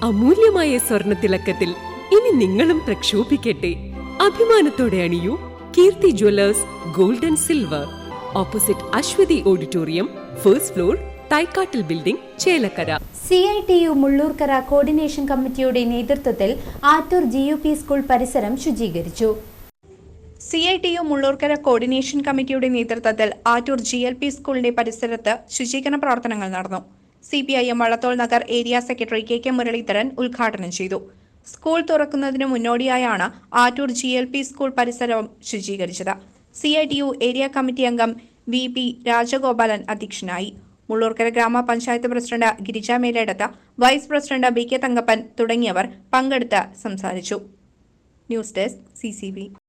അമൂല്യമായ സ്വർണത്തിളക്കത്തിൽ ഇനി നിങ്ങളും പ്രക്ഷോഭിക്കട്ടെ അഭിമാനത്തോടെ അണിയൂ Keerthi jewellers gold and silver opposite Aswathi auditorium first floor തൈക്കാട്ടിൽ building Chelakkara C I T U Mullurkara coordination കമ്മിറ്റിയുടെ നേതൃത്വത്തിൽ Attoor G U P school പരിസരം ശുചീകരിച്ചു C I T U Mullurkara coordination കമ്മിറ്റിയുടെ നേതൃത്വത്തിൽ ആറ്റൂർ ജി എൽ പി സ്കൂളിന്റെ പരിസരത്ത് ശുചീകരണ പ്രവർത്തനങ്ങൾ നടന്നു C P I M Vallathol Nagar area secretary K K Muraleedharan ഉദ്ഘാടനം ചെയ്തു സ്കൂൾ തുറക്കുന്നതിന് മുന്നോടിയായാണ് Attoor G L P school പരിസരം ശുചീകരിച്ചത് C I T U area committee അംഗം വി പി രാജഗോപാലൻ അധ്യക്ഷനായി മുള്ളൂർക്കര ഗ്രാമപഞ്ചായത്ത് president Girija Meledath vice president B K Thankappan തുടങ്ങിയവർ പങ്കെടുത്ത് സംസാരിച്ചു news desk C C B